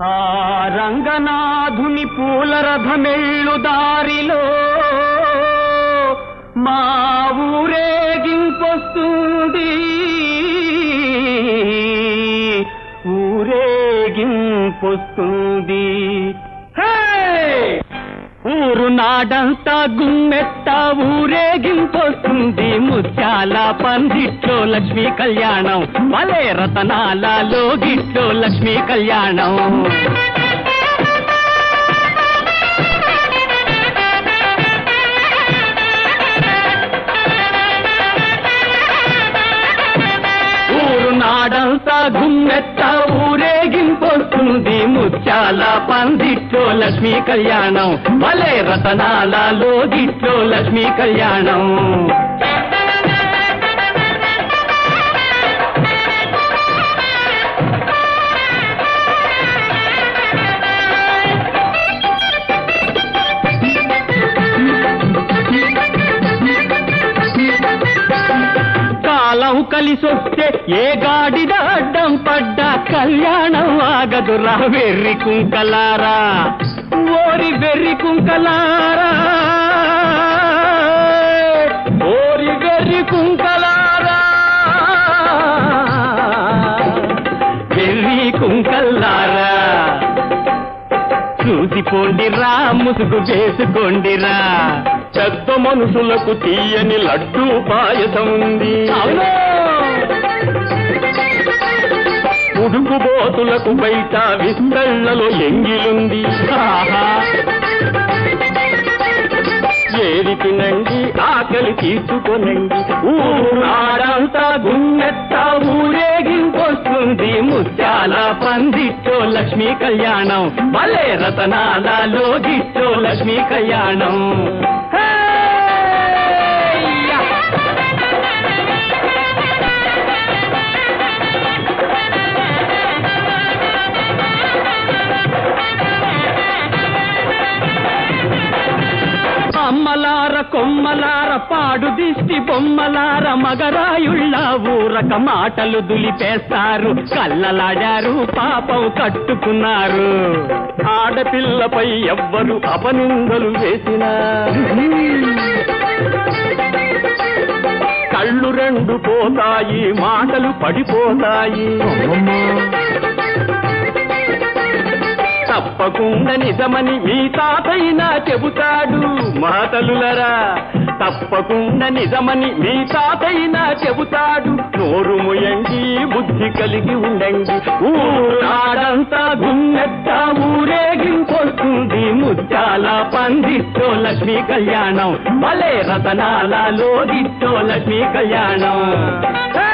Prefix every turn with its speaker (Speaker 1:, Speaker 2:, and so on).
Speaker 1: ఆ రంగనాథుని పూల రథమెళ్ళు దారిలో మా ఊరేగింపొస్తుంది ఊరేగింపొస్తుంది హే! ఊరు నాడంతా గుమ్మెత్త ఊరేగింపొస్తుంది ముత్యాల పందిట్లో లక్ష్మీ కళ్యాణం వలే రతనాలలో గిట్లో లక్ష్మీ కళ్యాణం ఊరు నాడంతా గుమ్మెత్త ఊరేగింపొస్తుంది ముత్యాల పందిట్లో లక్ష్మీ కళ్యాణం భలే రతనాలలో గిట్లో లక్ష్మీ కళ్యాణం కాలం కలిసొస్తే ఏ గాడిద అడ్డం పడ్డా కళ్యాణం ఆగదురా వెర్రి కుంకలారా ఓరి వెర్రి కుంకలారా ఓరి వెర్రి కుంకలారా వెర్రి కుంకల్లారా చూసిపోండిరా ముసుగు వేసుకోండిరా
Speaker 2: పెద్ద మనుషులకు తీయని లడ్డు పాయసం ఉంది
Speaker 1: అవును
Speaker 2: ఉడుకుబోతులకు బయట విస్తళ్లలో ఎంగిలుంది
Speaker 1: ఆహా.
Speaker 2: ఏరి తినండి ఆకలి తీర్చుకొనండి
Speaker 1: ఊరాడంతా గుమ్మెత్త ఊరేగింపొస్తుంది ముత్యాల పందిట్టో లక్ష్మీ కళ్యాణం భలే రతనాలలో గిట్టో లక్ష్మీ కళ్యాణం హేయ్యా! అమ్మలార కొమ్మలార పాడు దిష్టి బొమ్మలార మగరాయుళ్ళ ఊరక మాటలు దులిపేస్తారు కళ్ళలాడారు పాపం కట్టుకున్నారు
Speaker 2: ఆడపిల్లపై ఎవ్వరు అపనిందలు వేసినా కళ్ళు రెండు పోతాయి మాటలు పడిపోతాయి తప్పకుండా నిజమని మీ తాతైనా చెబుతాడు మాతలులరా తప్పకుండా నిజమని మీ తాతైనా చెబుతాడు నోరు ముయండి బుద్ధి కలిగి ఉండండి
Speaker 1: ఊరాడంతా గుమ్మెత్త ఊరేగింపొస్తుంది ముత్యాల పందిట్టో లక్ష్మీ కళ్యాణం భలే రతనాలలో గిట్టో లక్ష్మీ కళ్యాణం హే!